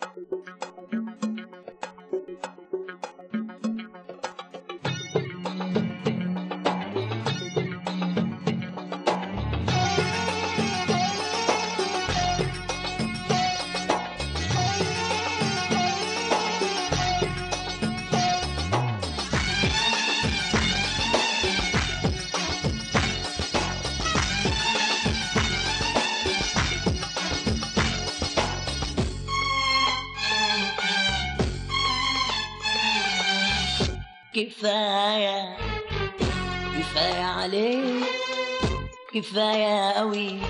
كفاية كفاية عليك كفاية قوي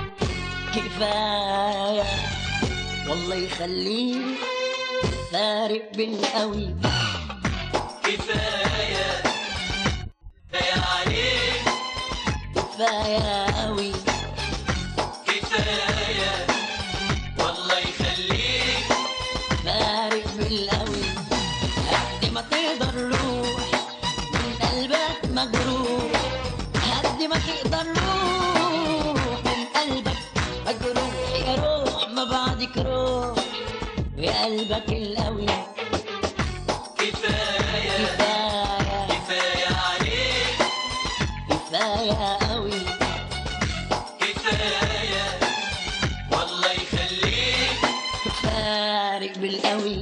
كفاية والله يخليك فارق بالقوي كفاية كفاية عليك كفاية قوي كفاية والله يخليك فارق بالقوي قد ما تقدر روح من قلبك مجروح قد ما تقدر روح من قلبك مجروح يا روح ما بعدك روح ويا قلبك القوي كفاية كفاية كفاية عليك كفاية قوي كفاية والله يخليك فارق بالقوي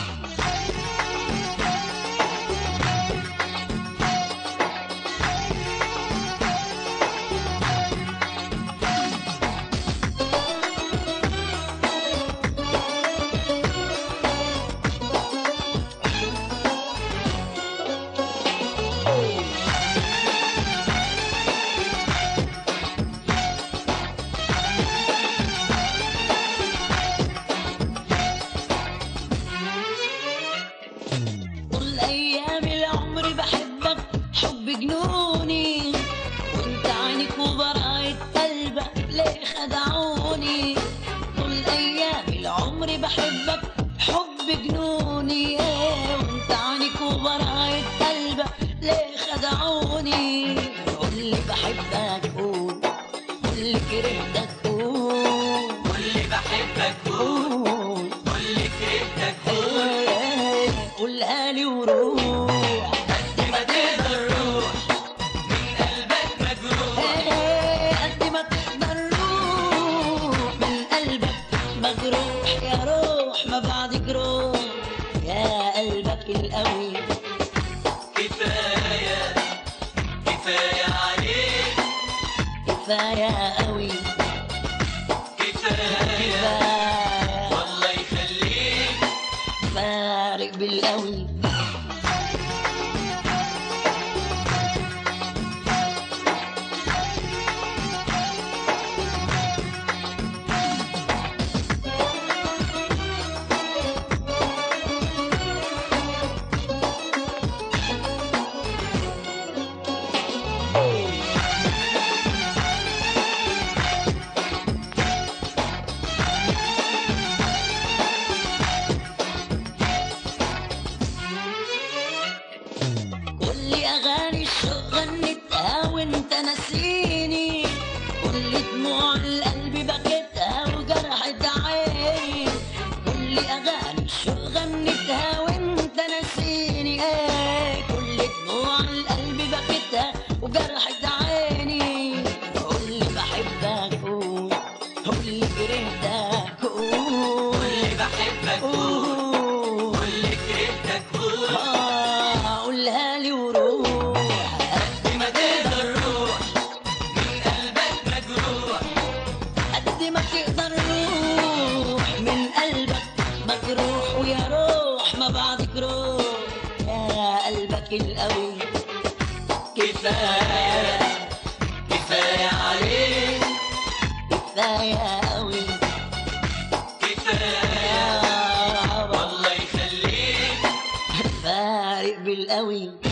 طول ايام العمر بحبك حب جنوني وانت عينك وبراءة قلبك ليه خدعوني طول ايام العمر بحبك حب جنوني وانت عينك وبراءة قلبك ليه خدعوني قولي بحبك قول قولي كرهتك قول واللي بحبك قول قول واللي كرهتك قول قولها لي وروح قد ما تقدر روح من قلبك مجروح قد ما تقدر روح من قلبك مجروح يا روح ما بعدك روح يا قلبك القوي كفاية كفاية عليك كفاية قوي كفاية كفاية والله يخليك فارق بالقوي كل اغاني الشوق غنتها وانت ناسيني كل دموع القلب بكيتها وجرحت عيني كل اغاني الشوق غنتها وانت ناسيني ايه كل دموع القلب بكيتها وجرحت عيني قول لي بحبك قول قول لي كرهتك قول واللي بحبك قول قول واللي كرهتك قول آه، قولها لي وروح قد ما تقدر روح من قلبك مجروح قد ما تقدر روح من قلبك مجروح ويا روح ما بعدك روح يا قلبك القوي كفاية كفاية عليك كفاية قوي كفاية يا والله يخليك فارق بالقوي